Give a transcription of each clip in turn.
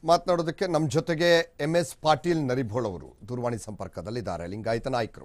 ಮಾತನಾಡೋದಕ್ಕೆ ನಮ್ಮ ಜೊತೆಗೆ ಎಂ ಎಸ್ ಪಾಟೀಲ್ ನರಿಭೋಳ್ ಅವರು ದೂರವಾಣಿ ಸಂಪರ್ಕದಲ್ಲಿದ್ದಾರೆ ಲಿಂಗಾಯತ ನಾಯಕರು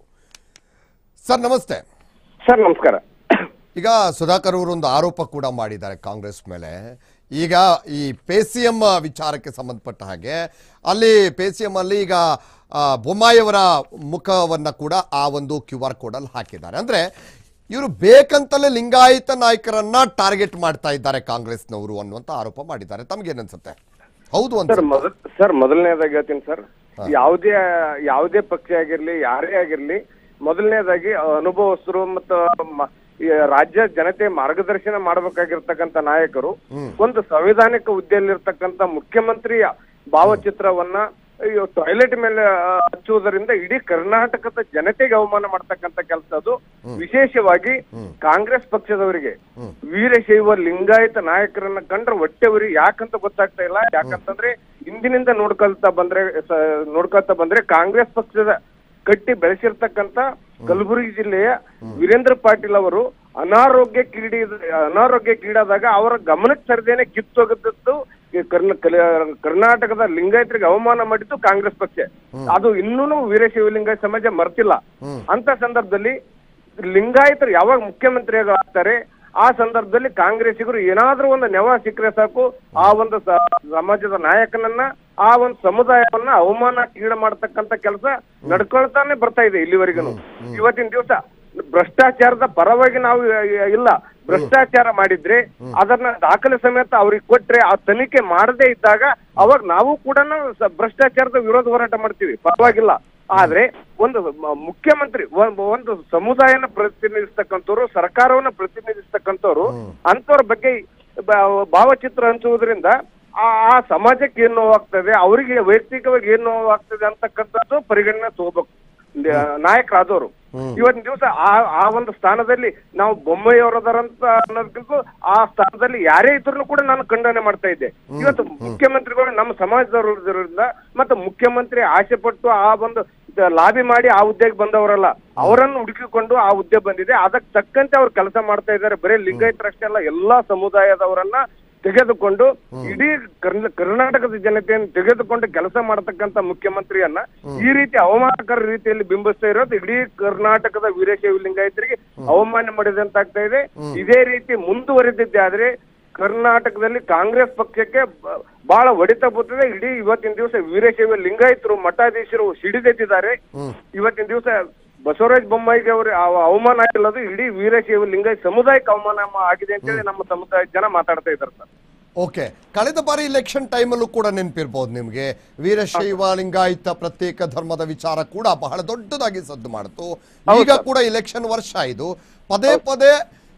ಸರ್ ನಮಸ್ತೆ ಸರ್ ನಮಸ್ಕಾರ ಈಗ ಸುಧಾಕರ್ ಅವರು ಒಂದು ಆರೋಪ ಕೂಡ ಮಾಡಿದ್ದಾರೆ ಕಾಂಗ್ರೆಸ್ ಮೇಲೆ ಈಗ ಈ ಪೇ ಸಿ ಎಂ ವಿಚಾರಕ್ಕೆ ಸಂಬಂಧಪಟ್ಟ ಹಾಗೆ ಅಲ್ಲಿ ಪೇ ಸಿ ಎಂ ಅಲ್ಲಿ ಈಗ ಆ, ಬೊಮ್ಮಾಯಿಯವರ ಮುಖವನ್ನ ಕೂಡ ಆ ಒಂದು ಕ್ಯೂ ಆರ್ ಕೋಡ್ ಅಲ್ಲಿ ಹಾಕಿದ್ದಾರೆ ಅಂದ್ರೆ ಇವರು ಬೇಕಂತಲೇ ಲಿಂಗಾಯತ ನಾಯಕರನ್ನ ಟಾರ್ಗೆಟ್ ಮಾಡ್ತಾ ಇದ್ದಾರೆ ಕಾಂಗ್ರೆಸ್ನವರು ಅನ್ನುವಂತ ಆರೋಪ ಮಾಡಿದ್ದಾರೆ ತಮ್ಗೇನನ್ಸುತ್ತೆ ಹೌದು ಅಂತ ಸರ್ ಮೊದಲ್ ಸರ್ ಮೊದಲನೇದಾಗಿ ಹೇಳ್ತೀನಿ ಸರ್ ಯಾವುದೇ ಯಾವುದೇ ಪಕ್ಷ ಆಗಿರ್ಲಿ ಯಾರೇ ಆಗಿರ್ಲಿ ಮೊದಲನೇದಾಗಿ ಅನುಭವಸ್ಥರು ಮತ್ತು ಮ- ಈ ರಾಜ್ಯ ಜನತೆ ಮಾರ್ಗದರ್ಶನ ಮಾಡಬೇಕಾಗಿರ್ತಕ್ಕಂಥ ನಾಯಕರು ಒಂದು ಸಂವಿಧಾನಿಕ ಹುದ್ದೆಯಲ್ಲಿರ್ತಕ್ಕಂಥ ಮುಖ್ಯಮಂತ್ರಿಯ ಭಾವಚಿತ್ರವನ್ನ ಟಾಯ್ಲೆಟ್ ಮೇಲೆ ಆ, ಹಚ್ಚುವುದರಿಂದ ಇಡೀ ಕರ್ನಾಟಕದ ಜನತೆಗೆ ಅವಮಾನ ಮಾಡ್ತಕ್ಕಂಥ ಕೆಲಸ ಅದು ವಿಶೇಷವಾಗಿ ಕಾಂಗ್ರೆಸ್ ಪಕ್ಷದವರಿಗೆ ವೀರಶೈವ ಲಿಂಗಾಯತ ನಾಯಕರನ್ನ ಕಂಡ್ರೆ ಹೊಟ್ಟೆವರಿ ಯಾಕಂತ ಗೊತ್ತಾಗ್ತಾ ಇಲ್ಲ ಯಾಕಂತಂದ್ರೆ ಇಂದಿನಿಂದ ನೋಡ್ಕೊಳ್ತಾ ಬಂದ್ರೆ ಸ- ನೋಡ್ಕೊಳ್ತಾ ಬಂದ್ರೆ ಕಾಂಗ್ರೆಸ್ ಪಕ್ಷದ ಕಟ್ಟಿ ಬೆಳೆಸಿರ್ತಕ್ಕಂತ ಕಲಬುರಗಿ ಜಿಲ್ಲೆಯ ವೀರೇಂದ್ರ ಪಾಟೀಲ್ ಅವರು ಅನಾರೋಗ್ಯ ಕ್ರೀಡೆ ಅನಾರೋಗ್ಯಕ್ಕೀಡಾದಾಗ ಅವರ ಗಮನಕ್ಕೆ ಸರದೇನೆ ಕಿತ್ತೋಗದ್ದು ಈ ಕರ್ನ- ಕಲ- ಕರ್ನಾಟಕದ ಲಿಂಗಾಯತರಿಗೆ ಅವಮಾನ ಮಾಡಿದ್ದು ಕಾಂಗ್ರೆಸ್ ಪಕ್ಷ ಅದು ಇನ್ನೂ ವೀರಶೈವ ಲಿಂಗಾಯತ ಸಮಾಜ ಮರ್ತಿಲ್ಲ ಅಂತ ಸಂದರ್ಭದಲ್ಲಿ ಲಿಂಗಾಯತರು ಯಾವಾಗ ಮುಖ್ಯಮಂತ್ರಿ ಆಗ್ತಾರೆ ಆ ಸಂದರ್ಭದಲ್ಲಿ ಕಾಂಗ್ರೆಸ್ಸಿಗರು ಏನಾದ್ರೂ ಒಂದು ನೆವ ಸಿಕ್ಕರೆ ಸಾಕು ಆ ಒಂದು ಸ- ಸಮಾಜದ ನಾಯಕನನ್ನ ಆ ಒಂದು ಸಮುದಾಯವನ್ನ ಅವಮಾನಕ್ಕೀಡ ಮಾಡ್ತಕ್ಕಂತ ಕೆಲಸ ನಡ್ಕೊಳ್ತಾನೆ ಬರ್ತಾ ಇದೆ ಇಲ್ಲಿವರೆಗೂ ಇವತ್ತಿನ ದಿವಸ ಭ್ರಷ್ಟಾಚಾರದ ಪರವಾಗಿ ನಾವು ಇ- ಇಲ್ಲ ಭ್ರಷ್ಟಾಚಾರ ಮಾಡಿದ್ರೆ ಅದನ್ನ ದಾಖಲೆ ಸಮೇತ ಅವ್ರಿಗೆ ಕೊಟ್ರೆ ಆ ತನಿಖೆ ಮಾಡದೇ ಇದ್ದಾಗ ಅವಾಗ ನಾವು ಕೂಡ ಭ್ರಷ್ಟಾಚಾರದ ವಿರೋಧ ಹೋರಾಟ ಮಾಡ್ತೀವಿ ಪರವಾಗಿಲ್ಲ ಆದ್ರೆ ಒಂದು ಮ- ಮುಖ್ಯಮಂತ್ರಿ ಒಂದ್- ಒಂದು ಸಮುದಾಯನ ಪ್ರತಿನಿಧಿಸ್ತಕ್ಕಂಥವ್ರು ಸರ್ಕಾರವನ್ನ ಪ್ರತಿನಿಧಿಸ್ತಕ್ಕಂಥವ್ರು ಅಂತವ್ರ ಬಗ್ಗೆ ಬ- ಭಾವಚಿತ್ರ ಹಂಚುವುದರಿಂದ ಆ ಆ ಸಮಾಜಕ್ಕೆ ಏನ್ ನೋವಾಗ್ತದೆ ಅವರಿಗೆ ವೈಯಕ್ತಿಕವಾಗಿ ಏನ್ ನೋವಾಗ್ತದೆ ಅಂತಕ್ಕಂಥದ್ದು ಪರಿಗಣನೆ ತಗೋಬೇಕು ನಾಯಕರಾದವರು ಇವತ್ತಿನ ದಿವಸ ಆ ಆ ಒಂದು ಸ್ಥಾನದಲ್ಲಿ ನಾವು ಬೊಮ್ಮೆಯವರದರಂತ ಅನ್ನೋದಕ್ಕಿಂತ ಆ ಸ್ಥಾನದಲ್ಲಿ ಯಾರೇ ಇದ್ರು ಕೂಡ ನಾನು ಖಂಡನೆ ಮಾಡ್ತಾ ಇದ್ದೆ ಇವತ್ತು ಮುಖ್ಯಮಂತ್ರಿಗಳು ನಮ್ಮ ಸಮಾಜದವರು ಇರೋದ್ರಿಂದ ಮತ್ತೆ ಮುಖ್ಯಮಂತ್ರಿ ಆಸೆ ಪಟ್ಟು ಆ ಒಂದು ದ- ಲಾಬಿ ಮಾಡಿ ಆ ಹುದ್ದೆಗೆ ಬಂದವರಲ್ಲ ಅವರನ್ನು ಹುಡುಕಿಕೊಂಡು ಆ ಹುದ್ದೆ ಬಂದಿದೆ ಅದಕ್ಕೆ ತಕ್ಕಂತೆ ಅವ್ರು ಕೆಲಸ ಮಾಡ್ತಾ ಇದ್ದಾರೆ ಬರೀ ಲಿಂಗಾಯತರಷ್ಟೇ ಅಲ್ಲ ಎಲ್ಲಾ ಸಮುದಾಯದವರನ್ನ ತೆಗೆದುಕೊಂಡು ಇಡೀ ಕರ್ನ- ಕರ್ನಾಟಕದ ಜನತೆಯನ್ನು ತೆಗೆದುಕೊಂಡು ಕೆಲಸ ಮಾಡತಕ್ಕಂತ ಮುಖ್ಯಮಂತ್ರಿಯನ್ನ ಈ ರೀತಿ ಅವಮಾನಕರ ರೀತಿಯಲ್ಲಿ ಬಿಂಬಿಸ್ತಾ ಇರೋದು ಇಡೀ ಕರ್ನಾಟಕದ ವೀರಶೈವ ಲಿಂಗಾಯತರಿಗೆ ಅವಮಾನ ಮಾಡಿದಂತಾಗ್ತಾ ಇದೆ ಇದೇ ರೀತಿ ಮುಂದುವರೆದಿದ್ದೆ ಆದ್ರೆ ಕರ್ನಾಟಕದಲ್ಲಿ ಕಾಂಗ್ರೆಸ್ ಪಕ್ಷಕ್ಕೆ ಬ- ಬಹಳ ಹೊಡೆತ ಬರ್ತದೆ ಇಡೀ ಇವತ್ತಿನ ದಿವಸ ವೀರಶೈವ ಲಿಂಗಾಯತರು ಮಠಾಧೀಶರು ಸಿಡಿದೆದ್ದಿದ್ದಾರೆ ಇವತ್ತಿನ ದಿವಸ ಬಸವರಾಜ ಬೊಮ್ಮಾಯಿಗೆ ಅವರು ಅವಮಾನ ಆಗಿಲ್ಲದು ಇಡೀ ವೀರಶೈವ ಲಿಂಗಾಯತ ಸಮುದಾಯಕ್ಕೆ ಅವಮಾನ ಮಾ- ಆಗಿದೆ ಅಂತೇಳಿ ನಮ್ಮ ಸಮುದಾಯದ ಜನ ಮಾತಾಡ್ತಾ ಇದ್ದಾರೆ ಸರ್ ಓಕೆ ಕಳೆದ ಬಾರಿ ಇಲೆಕ್ಷನ್ ಟೈಮಲ್ಲೂ ಕೂಡ ನೆನಪಿರ್ಬೋದು ನಿಮಗೆ ವೀರಶೈವ ಲಿಂಗಾಯತ ಪ್ರತ್ಯೇಕ ಧರ್ಮದ ವಿಚಾರ ಕೂಡ ಬಹಳ ದೊಡ್ಡದಾಗಿ ಸದ್ದು ಮಾಡಿತು ಈಗ ಕೂಡ ಇಲೆಕ್ಷನ್ ವರ್ಷ ಇದು ಪದೇ ಪದೇ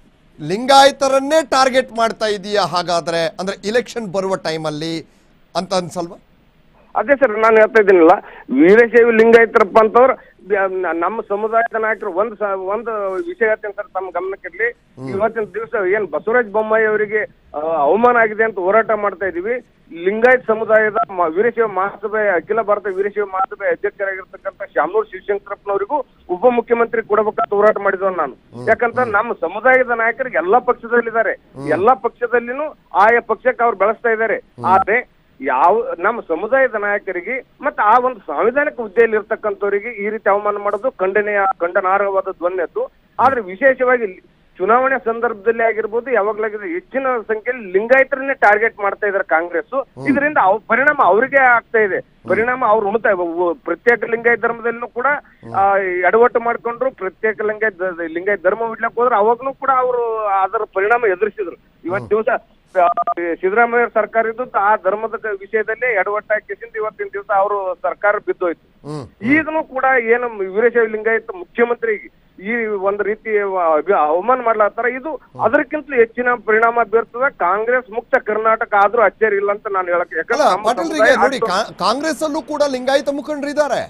ಲಿಂಗಾಯತರನ್ನೇ ಟಾರ್ಗೆಟ್ ಮಾಡ್ತಾ ಇದೀಯಾ ಹಾಗಾದ್ರೆ ಅಂದ್ರೆ ಇಲೆಕ್ಷನ್ ಬರುವ ಟೈಮಲ್ಲಿ ಅಂತ ಅನ್ಸಲ್ವಾ ಅದೇ ಸರ್ ನಾನು ಹೇಳ್ತಾ ಇದ್ದೀನಲ್ಲ ವೀರಶೈವ ಲಿಂಗಾಯತರಪ್ಪ ಅಂತವ್ರು ಬ- ನ- ನಮ್ಮ ಸಮುದಾಯದ ನಾಯಕರು ಒಂದು ಸ- ಒಂದು ವಿಷಯ ಹೇಳ್ತೇನೆ ಸರ್ ತಮ್ಮ ಗಮನಕ್ಕಿರ್ಲಿ ಇವತ್ತಿನ ದಿವಸ ಏನ್ ಬಸವರಾಜ ಬೊಮ್ಮಾಯಿ ಅವರಿಗೆ ಆ, ಅವಮಾನ ಆಗಿದೆ ಅಂತ ಹೋರಾಟ ಮಾಡ್ತಾ ಇದೀವಿ ಲಿಂಗಾಯತ ಸಮುದಾಯದ ಮ- ವೀರಶೈವ ಮಹಾಸಭೆ ಅಖಿಲ ಭಾರತ ವೀರಶೈವ ಮಹಾಸಭೆ ಅಧ್ಯಕ್ಷರಾಗಿರ್ತಕ್ಕಂಥ ಶಾಮನೂರ್ ಶಿವಶಂಕರಪ್ಪನವರಿಗೂ ಉಪಮುಖ್ಯಮಂತ್ರಿ ಕೊಡಬೇಕಂತ ಹೋರಾಟ ಮಾಡಿದವ ನಾನು ಯಾಕಂತ ನಮ್ಮ ಸಮುದಾಯದ ನಾಯಕರಿಗೆ ಎಲ್ಲಾ ಪಕ್ಷದಲ್ಲಿದ್ದಾರೆ ಎಲ್ಲಾ ಪಕ್ಷದಲ್ಲಿನೂ ಆಯಾ ಪಕ್ಷಕ್ಕೆ ಅವ್ರು ಬೆಳೆಸ್ತಾ ಇದ್ದಾರೆ ಆದ್ರೆ ಯಾವ ನಮ್ಮ ಸಮುದಾಯದ ನಾಯಕರಿಗೆ ಮತ್ತೆ ಆ ಒಂದು ಸಾಂವಿಧಾನಿಕ ಹುದ್ದೆಯಲ್ಲಿ ಇರ್ತಕ್ಕಂಥವರಿಗೆ ಈ ರೀತಿ ಅವಮಾನ ಮಾಡೋದು ಖಂಡನೆಯ ಖಂಡನಾರ್ಹವಾದ ಧ್ವನಿಯದ್ದು ಆದ್ರೆ ವಿಶೇಷವಾಗಿ ಲಿ- ಚುನಾವಣೆ ಸಂದರ್ಭದಲ್ಲಿ ಆಗಿರ್ಬೋದು ಯಾವಾಗ್ಲಾಗಿದೆ ಹೆಚ್ಚಿನ ಸಂಖ್ಯೆಯಲ್ಲಿ ಲಿಂಗಾಯತರನ್ನೇ ಟಾರ್ಗೆಟ್ ಮಾಡ್ತಾ ಇದ್ದಾರೆ ಕಾಂಗ್ರೆಸ್ ಇದರಿಂದ ಅವ್ ಪರಿಣಾಮ ಅವರಿಗೆ ಆಗ್ತಾ ಇದೆ ಪರಿಣಾಮ ಅವ್ರು ಉಣ್ತಾ ಇವ- ಪ್ರತ್ಯೇಕ ಲಿಂಗಾಯತ ಧರ್ಮದಲ್ಲೂ ಕೂಡ ಆ, ಎಡವಟ್ಟು ಮಾಡ್ಕೊಂಡ್ರು ಪ್ರತ್ಯೇಕ ಲಿಂಗಾಯತ ದ- ಲಿಂಗಾಯತ ಧರ್ಮ ಬಿಡ್ಲಕ್ ಹೋದ್ರೆ ಅವಾಗ್ಲೂ ಕೂಡ ಅವರು ಅದರ ಪರಿಣಾಮ ಎದುರಿಸಿದ್ರು ಇವತ್ತು ದಿವಸ ಸಿದ್ದರಾಮಯ್ಯ ಸರ್ಕಾರ ಇದ್ದು ಆ ಧರ್ಮದ ಕ- ವಿಷಯದಲ್ಲಿ ಎಡವಟ್ಟಾಕಿಸಿಂದ ಇವತ್ತಿನ ದಿವಸ ಅವರು ಸರ್ಕಾರ ಬಿದ್ದೋಯ್ತು ಹ್ಮ್ ಈಗಲೂ ಕೂಡ ಏನು ವೀರಶೈವ ಲಿಂಗಾಯತ ಮುಖ್ಯಮಂತ್ರಿ ಈ ಒಂದು ರೀತಿ ಅಭಿ- ಅವಮಾನ ಮಾಡ್ಲಾತ್ತಾರ ಇದು ಅದಕ್ಕಿಂತಲೂ ಹೆಚ್ಚಿನ ಪರಿಣಾಮ ಬೀರ್ತದ ಕಾಂಗ್ರೆಸ್ ಮುಕ್ತ ಕರ್ನಾಟಕ ಆದ್ರೂ ಅಚ್ಚರಿ ಇಲ್ಲ ಅಂತ ನಾನು ಹೇಳಕ್ ಅಲ್ಲ ಯಾಕಂದ್ರೆ ನಮ್ಮ ಪಾಟೀಲ್ರಿಗೆ ಸಮುದಾಯ ನೋಡಿ ಅಷ್ಟು- ಕಾ- ಕಾಂಗ್ರೆಸ್ ಅಲ್ಲೂ ಕೂಡ ಲಿಂಗಾಯತ ಮುಖಂಡರಿದ್ದಾರೆ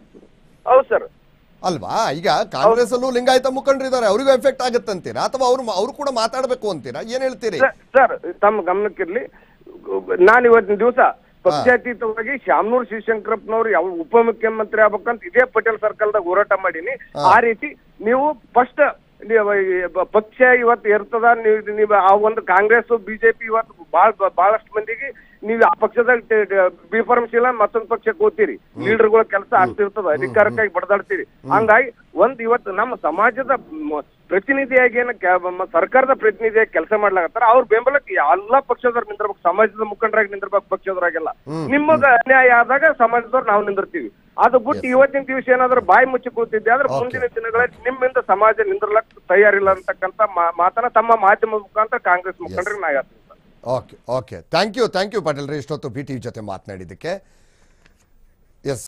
ಹೌದು ಸರ್ ಅಲ್ವಾ ಈಗ ಕಾಂಗ್ರೆಸ್ ಅಲ್ಲೂ ಲಿಂಗಾಯತ ಮುಖಂಡರಿದ್ದಾರೆ ಅವರಿಗೂ ಎಫೆಕ್ಟ್ ಆಗುತ್ತಂತೀರಾ ಅಥವಾ ಅವ್ರು ಅವರು ಕೂಡ ಮಾತಾಡಬೇಕು ಅಂತೀರಾ ಏನ್ ಹೇಳ್ತೀರಿ ಸರ್- ಸರ್ ತಮ್ಮ ಗಮನಕ್ಕಿರ್ಲಿ ನಾನು ಇವತ್ತಿನ ದಿವಸ ಪಕ್ಷಾತೀತವಾಗಿ ಶಾಮನೂರ್ ಶಿವಶಂಕರಪ್ಪನವ್ರು ಯಾವ ಉಪಮುಖ್ಯಮಂತ್ರಿ ಆಗ್ಬೇಕಂತ ಇದೇ ಪಟೇಲ್ ಸರ್ಕಲ್ದಾಗ ಹೋರಾಟ ಮಾಡೀನಿ ಆ ರೀತಿ ನೀವು ಫಸ್ಟ್ ಪಕ್ಷ ಇವತ್ತು ಇರ್ತದ ನೀವು ನೀವು ಆ ಒಂದು ಕಾಂಗ್ರೆಸ್ ಬಿಜೆಪಿ ಇವತ್ತು ಬಾಳ್ ಬಹಳಷ್ಟು ಮಂದಿಗೆ ನೀವು ಆ ಪಕ್ಷದಾಗ ಬಿ ಫಾರ್ಮಸಿ ಇಲ್ಲ ಮತ್ತೊಂದ್ ಪಕ್ಷಕ್ಕೆ ಓದ್ತೀರಿ ಲೀಡರ್ಗಳ ಕೆಲಸ ಅಷ್ಟಿರ್ತದ ಅಧಿಕಾರಕ್ಕಾಗಿ ಬಡದಾಡ್ತೀರಿ ಹಂಗಾಗಿ ಒಂದ್ ಇವತ್ತು ನಮ್ಮ ಸಮಾಜದ ಮ- ಪ್ರತಿನಿಧಿಯಾಗಿ ಏನ ಕೆ- ಮ- ಸರ್ಕಾರದ ಪ್ರತಿನಿಧಿಯಾಗಿ ಕೆಲಸ ಮಾಡ್ಲಾಕತ್ತಾರ ಅವ್ರ ಬೆಂಬಲಕ್ಕೆ ಎಲ್ಲಾ ಪಕ್ಷದವ್ರು ನಿಂದಿರ್ಬೇಕು ಸಮಾಜದ ಮುಖಂಡರಾಗಿ ನಿಂದಿರ್ಬೇಕು ಪಕ್ಷದವರಾಗೆಲ್ಲ ನಿಮಗ ಅನ್ಯಾಯ ಆದಾಗ ಸಮಾಜದವ್ರು ನಾವು ನಿಂದಿರ್ತೀವಿ ಅದು ಬಿಟ್ಟು ಇವತ್ತಿನ ದಿವಸ ಏನಾದ್ರು ಬಾಯಿ ಮುಚ್ಚಿ ಕೂತಿದ್ದೆ ಆದ್ರೆ ಮುಂದಿನ ದಿನಗಳಲ್ಲಿ ನಿಮ್ಮಿಂದ ಸಮಾಜ ನಿಂದಿರ್ಲಕ್ ತಯಾರಿಲ್ಲ ಅಂತಕ್ಕಂತ ಮಾ- ಮಾತನ್ನ ತಮ್ಮ ಮಾಧ್ಯಮದ ಮುಖಾಂತರ ಕಾಂಗ್ರೆಸ್ ಮುಖಂಡರಿಗೆ ನಾ ಹೇಳ್ತೀನಿ sir. Okay okay thank you thank you Patil ರೀ ಇಷ್ಟೊತ್ತು ಬಿ ಟಿ ಜೊತೆ ಮಾತನಾಡಿದ್ದಕ್ಕೆ ಎಸ್